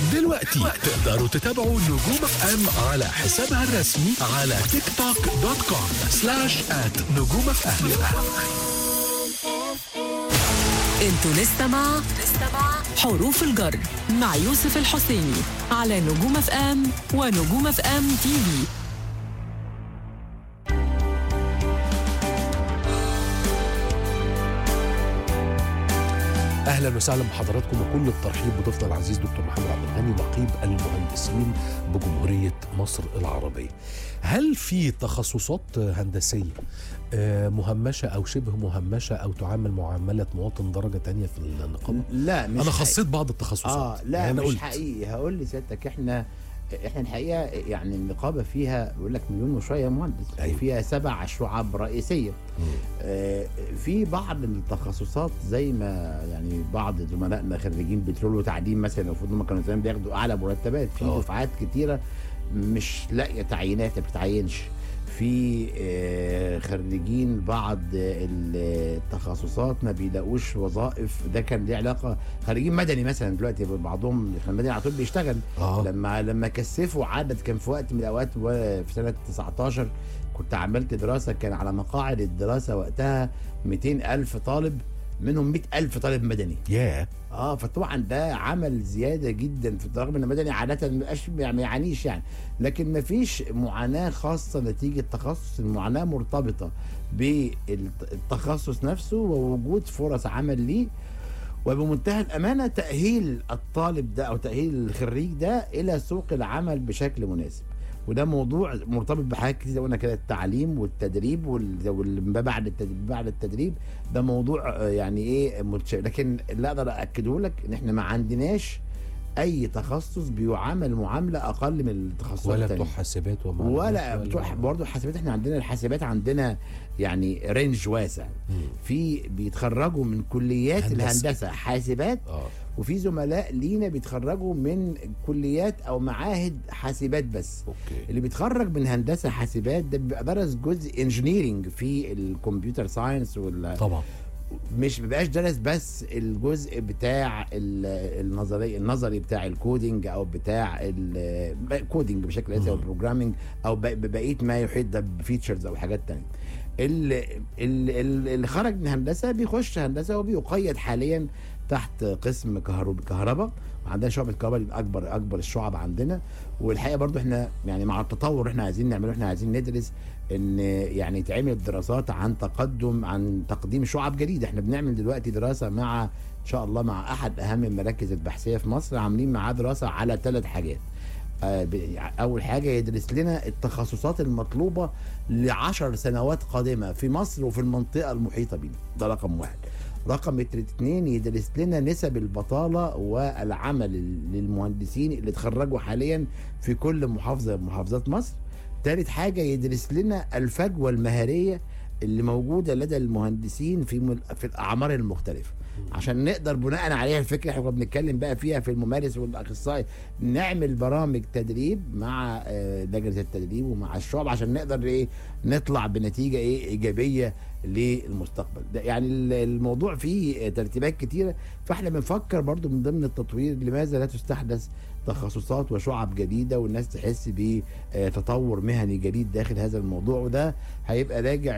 دلوقتي تقدروا تتابعوا نجوم اف ام على حسابها الرسمي على تيك توك دوت كوم سلاش ات نجوم اف ام انتوا لسه مع حروف الجر مع يوسف الحسيني على نجوم اف ام ونجوم اف ام تي في اهلا وسهلا بحضراتكم وكل الترحيب بضيفنا العزيز دكتور محمد عبد الغني نقيب المهندسين بجمهوريه مصر العربيه. هل في تخصصات هندسيه آه، مهمشه او شبه مهمشه او تعامل معامله مواطن درجه تانية في النقابه؟ لا مش انا حقيقي. خصيت بعض التخصصات اه لا يعني انا مش قلت حقيقي هقول لسيادتك احنا احنا الحقيقه يعني النقابه فيها بيقول لك مليون وشويه مهندس أيوة. وفيها سبع شعب رئيسيه آه في بعض التخصصات زي ما يعني بعض زملائنا خريجين بترول وتعدين مثلا المفروض هم كانوا زمان بياخدوا اعلى مرتبات في آه. دفعات كتيره مش لاقيه تعيينات ما بتتعينش في آه، خريجين بعض التخصصات ما بيلاقوش وظائف ده كان ليه علاقه خريجين مدني مثلا دلوقتي بعضهم كان مدني على طول بيشتغل اه لما لما كثفوا عدد كان في وقت من الاوقات و- في سنه 19 كنت عملت دراسه كان على مقاعد الدراسه وقتها 200 الف طالب منهم 100 الف طالب مدني يا اه فطبعا ده عمل زياده جدا في رغم ان المدني عاده ما بيبقاش- ما يعانيش يعني لكن ما فيش معاناه خاصه نتيجه تخصص المعاناه مرتبطه بالتخصص نفسه ووجود فرص عمل ليه وبمنتهى الامانه تاهيل الطالب ده او تاهيل الخريج ده الى سوق العمل بشكل مناسب وده موضوع مرتبط بحاجات كتير زي ما قلنا كده التعليم والتدريب وال- والما بعد التدريب بعد التدريب ده موضوع آه، يعني ايه متشابه لكن اللي اقدر اكده لك ان احنا ما عندناش اي تخصص بيعامل معامله اقل من التخصصات ولا التانية. بتوع حاسبات ومعلومات ولا بتوع برضه الحاسبات احنا عندنا الحاسبات عندنا يعني رينج واسع مم. في بيتخرجوا من كليات هندسة. الهندسه حاسبات اه وفي زملاء لينا بيتخرجوا من كليات او معاهد حاسبات بس اوكي اللي بيتخرج من هندسه حاسبات ده بيبقى درس جزء انجينيرنج في الكمبيوتر ساينس وال طبعا مش بيبقاش درس بس الجزء بتاع ال- النظري النظري بتاع الكودينج او بتاع الكودينج بشكل اساسي او مم. البروجرامينج او ب- بقيه ما يحيط ده بفيتشرز او حاجات تانية اللي, اللي اللي خرج من هندسه بيخش هندسه وبيقيد حاليا تحت قسم كهرب- كهرباء وعندنا شعبة كهرباء دي اكبر اكبر الشعب عندنا والحقيقه برضو احنا يعني مع التطور اللي احنا عايزين نعمله احنا عايزين ندرس ان يعني يتعمل دراسات عن تقدم عن تقديم شعب جديده احنا بنعمل دلوقتي دراسه مع ان شاء الله مع احد اهم المراكز البحثيه في مصر عاملين معاه دراسه على ثلاث حاجات آه، ب- اول حاجه يدرس لنا التخصصات المطلوبه لعشر سنوات قادمه في مصر وفي المنطقه المحيطه بينا ده رقم واحد رقم اتنين يدرس لنا نسب البطاله والعمل للمهندسين اللي اتخرجوا حاليا في كل محافظه من محافظات مصر تالت حاجه يدرس لنا الفجوه المهاريه اللي موجوده لدى المهندسين في مل- في الاعمار المختلفه عشان نقدر بناء عليها الفكره احنا كنا بنتكلم بقى فيها في الممارس والاخصائي نعمل برامج تدريب مع آه، لجنه التدريب ومع الشعب عشان نقدر ايه نطلع بنتيجه ايه ايجابيه للمستقبل ده يعني ال- الموضوع فيه ترتيبات كتيره فاحنا بنفكر برضو من ضمن التطوير لماذا لا تستحدث تخصصات وشعب جديده والناس تحس بتطور مهني جديد داخل هذا الموضوع وده هيبقى راجع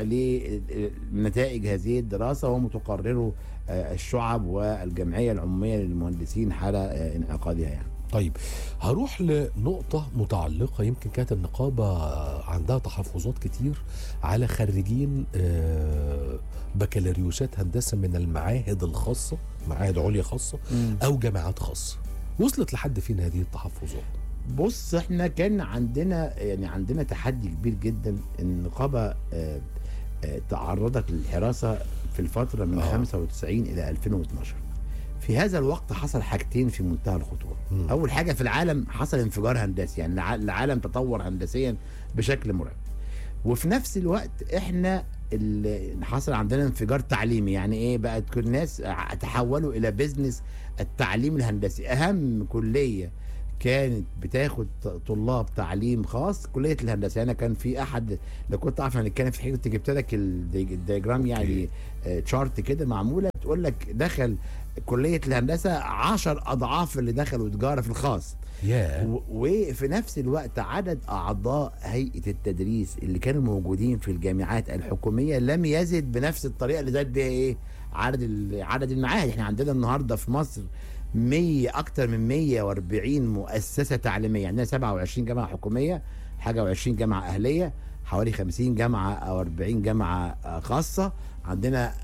لنتائج هذه الدراسه ومتقرره آه، الشعب والجمعيه العموميه للمهندسين حال آه، انعقادها يعني طيب هروح لنقطة متعلقة يمكن كانت النقابة عندها تحفظات كتير على خريجين آه، بكالوريوسات هندسة من المعاهد الخاصة معاهد عليا خاصة أو جامعات خاصة وصلت لحد فين هذه التحفظات؟ بص احنا كان عندنا يعني عندنا تحدي كبير جدا النقابه آه، آه، تعرضت للحراسه في الفتره من آه. 95 الى 2012 في هذا الوقت حصل حاجتين في منتهى الخطوره مم. اول حاجه في العالم حصل انفجار هندسي يعني الع- العالم تطور هندسيا بشكل مرعب وفي نفس الوقت احنا ال- حصل عندنا انفجار تعليمي يعني ايه بقت كل الناس ع- تحولوا الى بيزنس التعليم الهندسي اهم كليه كانت بتاخد ط- طلاب تعليم خاص كليه الهندسه انا كان في احد لو كنت عارف هنتكلم في حاجه كنت جبت لك الدي- الدياجرام يعني آه، تشارت كده معموله تقول لك دخل كليه الهندسه 10 اضعاف اللي دخلوا تجاره في الخاص يا و- وفي نفس الوقت عدد اعضاء هيئه التدريس اللي كانوا موجودين في الجامعات الحكوميه لم يزد بنفس الطريقه اللي زاد بيها ايه عدد ال- عدد المعاهد احنا عندنا النهارده في مصر 100 اكتر من 140 مؤسسه تعليميه عندنا 27 جامعه حكوميه حاجه و20 جامعه اهليه حوالي 50 جامعه او 40 جامعه آه، خاصه عندنا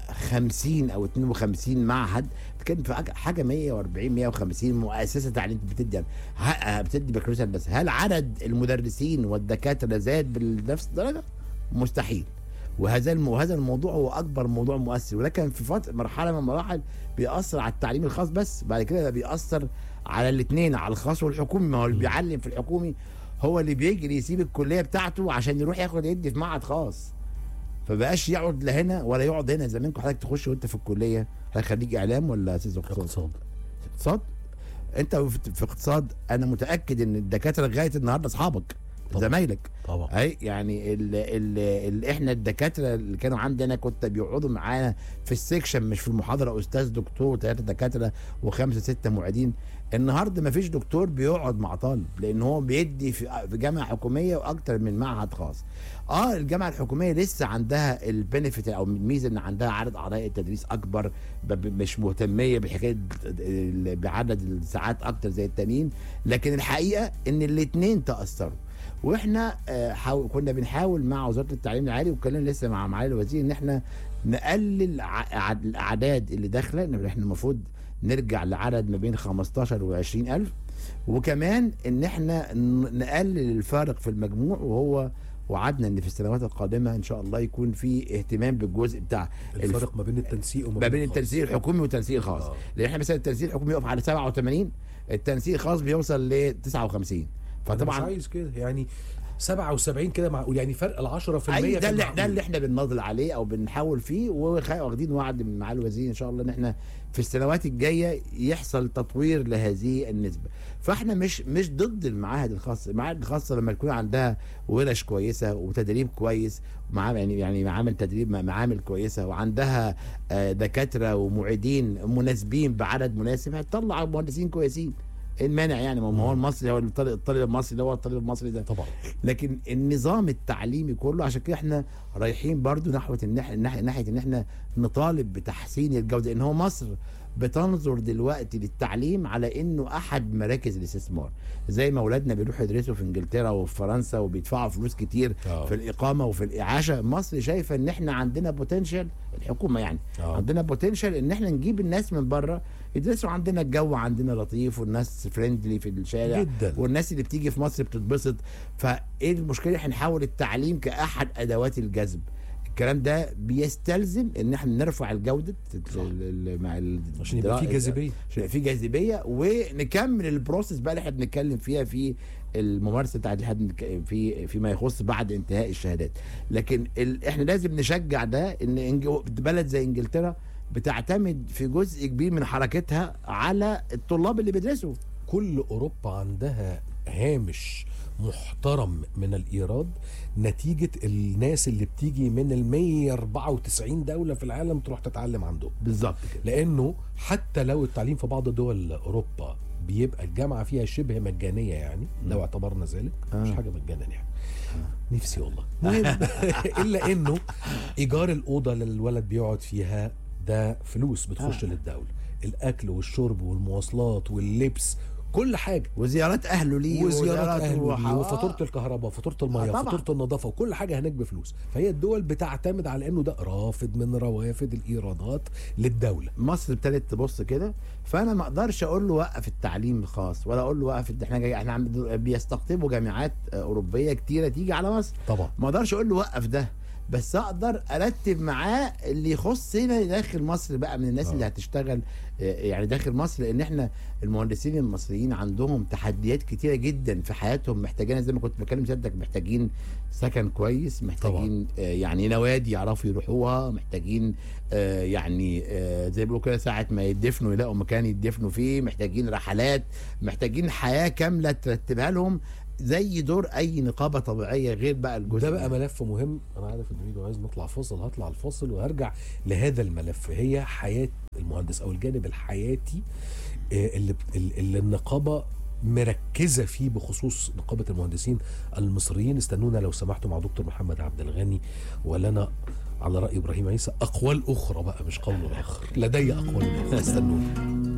50 او 52 معهد بتتكلم في حاجة- حاجه 140 150 مؤسسه تعليم بتدي ه- بتدي بكالوريوس هندسه هل عدد المدرسين والدكاتره زاد بنفس الدرجه؟ مستحيل وهذا الم... وهذا الموضوع هو اكبر موضوع مؤثر ولكن في فتره مرحله من المراحل بيأثر على التعليم الخاص بس بعد كده ده بيأثر على الاثنين على الخاص والحكومي ما هو اللي بيعلم في الحكومي هو اللي بيجري يسيب الكليه بتاعته عشان يروح ياخد يدي في معهد خاص فبقاش يقعد لا هنا ولا يقعد هنا زمان كنت حضرتك تخش وانت في الكليه حضرتك خريج اعلام ولا اساس اقتصاد؟ اقتصاد اقتصاد انت في في اقتصاد انا متاكد ان الدكاتره لغايه النهارده اصحابك طبعا. زمايلك طبعا اي يعني ال ال ال احنا الدكاتره اللي كانوا عندنا كنت بيقعدوا معانا في السكشن مش في المحاضره استاذ دكتور ثلاثه دكاتره وخمسه سته معيدين النهارده ما فيش دكتور بيقعد مع طالب لان هو بيدي في في جامعه حكوميه واكتر من معهد خاص اه الجامعه الحكوميه لسه عندها البنفيت او الميزه ان عندها عدد اعضاء التدريس اكبر ب- ب- مش مهتميه بحكايه ال- بعدد الساعات اكتر زي التانيين لكن الحقيقه ان الاثنين تاثروا واحنا آه، حاول كنا بنحاول مع وزاره التعليم العالي واتكلمنا لسه مع معالي الوزير ان احنا نقلل ع- عد- الاعداد اللي داخله إن احنا المفروض نرجع لعدد ما بين 15 و 20 الف وكمان ان احنا ن- نقلل الفارق في المجموع وهو وعدنا ان في السنوات القادمه ان شاء الله يكون في اهتمام بالجزء بتاع الف- الفرق ما بين التنسيق وما ما بين الخاص. التنسيق الحكومي والتنسيق الخاص آه. لان احنا مثلا التنسيق الحكومي يقف على 87 التنسيق الخاص بيوصل ل 59 فطبعا مش فطبعا عايز كده يعني 77 كده معقول يعني فرق ال 10% اي في ده اللي المعقول. ده اللي احنا بنناضل عليه او بنحاول فيه وخ- واخدين وعد من معالي الوزير ان شاء الله ان احنا في السنوات الجايه يحصل تطوير لهذه النسبه فاحنا مش مش ضد المعاهد الخاصه المعاهد الخاصه لما يكون عندها ورش كويسه وتدريب كويس ومعامل يعني يعني معامل تدريب معامل كويسه وعندها آه، دكاتره ومعيدين مناسبين بعدد مناسب هتطلع مهندسين كويسين ايه المانع يعني ما هو المصري هو الطالب الطالب المصري ده هو الطالب المصري ده طبعا لكن النظام التعليمي كله عشان كده احنا رايحين برضو نحو ان احنا ناحيه ناحيه ان احنا نطالب بتحسين الجوده ان هو مصر بتنظر دلوقتي للتعليم على انه احد مراكز الاستثمار زي ما اولادنا بيروحوا يدرسوا في انجلترا وفي فرنسا وبيدفعوا فلوس كتير آه. في الاقامه وفي الاعاشه مصر شايفه ان احنا عندنا بوتنشال الحكومه يعني آه. عندنا بوتنشال ان احنا نجيب الناس من بره يدرسوا عندنا الجو عندنا لطيف والناس فريندلي في الشارع جدا. والناس اللي بتيجي في مصر بتتبسط فايه المشكله احنا نحاول التعليم كاحد ادوات الجذب الكلام ده بيستلزم ان احنا نرفع الجوده ال- ال- مع ال- عشان يبقى في الدرا- جاذبيه عشان يبقى في جاذبيه ونكمل البروسيس بقى اللي احنا بنتكلم فيها في الممارسه بتاعت الحد نك- في فيما يخص بعد انتهاء الشهادات لكن ال... احنا لازم نشجع ده ان إنج... بلد زي انجلترا بتعتمد في جزء كبير من حركتها على الطلاب اللي بيدرسوا كل اوروبا عندها هامش محترم من الايراد نتيجه الناس اللي بتيجي من ال 194 دوله في العالم تروح تتعلم عندهم بالظبط كده لانه حتى لو التعليم في بعض دول اوروبا بيبقى الجامعه فيها شبه مجانيه يعني لو اعتبرنا ذلك مش آه. حاجه مجانا يعني نفسي والله المهم الا انه ايجار الاوضه اللي الولد بيقعد فيها ده فلوس بتخش آه. للدوله الاكل والشرب والمواصلات واللبس كل حاجه وزيارات اهله ليه وزيارات اهله وح- ليه وفاتوره الكهرباء وفاتوره الميه آه، طبعاً. وفاتوره النظافه وكل حاجه هناك بفلوس فهي الدول بتعتمد على انه ده رافد من روافد الايرادات للدوله مصر ابتدت تبص كده فانا ما اقدرش اقول له وقف التعليم الخاص ولا اقول له وقف الد- احنا جاي احنا عم بيستقطبوا جامعات آه، اوروبيه كتيره تيجي على مصر طبعا ما اقدرش اقول له وقف ده بس اقدر ارتب معاه اللي يخصنا داخل مصر بقى من الناس آه. اللي هتشتغل آه، يعني داخل مصر لان احنا المهندسين المصريين عندهم تحديات كتيره جدا في حياتهم محتاجين زي ما كنت بكلم سيادتك محتاجين سكن كويس محتاجين آه، يعني نوادي يعرفوا يروحوها محتاجين آه، يعني آه، زي ما بيقولوا كده ساعه ما يدفنوا يلاقوا مكان يدفنوا فيه محتاجين رحلات محتاجين حياه كامله ترتبها لهم زي دور اي نقابه طبيعيه غير بقى الجزء وده بقى ده. ملف مهم انا عارف ان ميدو عايز نطلع فاصل هطلع الفاصل وهرجع لهذا الملف هي حياه المهندس او الجانب الحياتي آه، اللي اللي النقابه مركزه فيه بخصوص نقابه المهندسين المصريين استنونا لو سمحتوا مع دكتور محمد عبد الغني ولنا على راي ابراهيم عيسى اقوال اخرى بقى مش قول اخر لدي اقوال اخرى استنونا